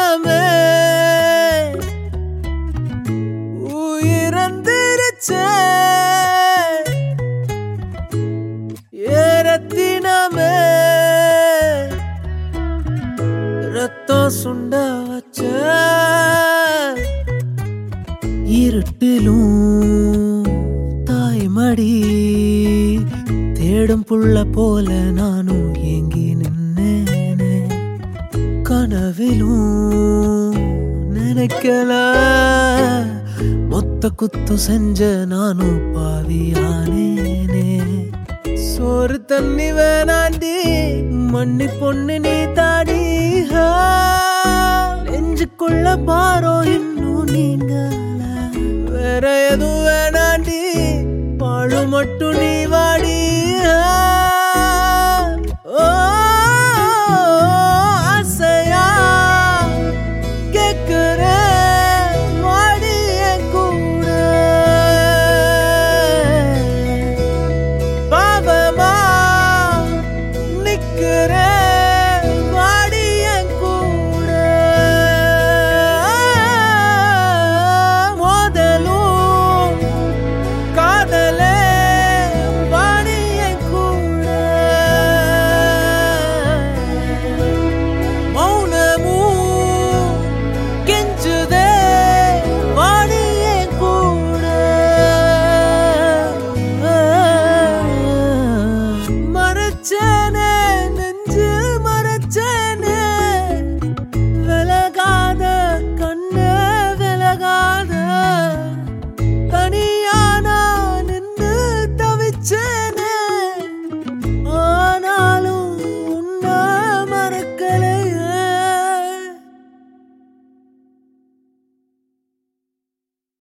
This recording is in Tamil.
ரத்தினமே உயிரந்திருச்சே ஏ ரத்தினமே ரத்தம் சுண்ட வச்ச இருட்டிலும் தாய்மடி தேடும் புள்ள போல நானும் ஏங்கி நின்னேனே கனவிலும் நினைக்கல மொத்த குத்து செஞ்ச நானும் பாவியானேனே சோறு தண்ணி வேணாண்டி மண்ணி பொண்ணு நீ தாடி நெஞ்சுக்குள்ள பாரோ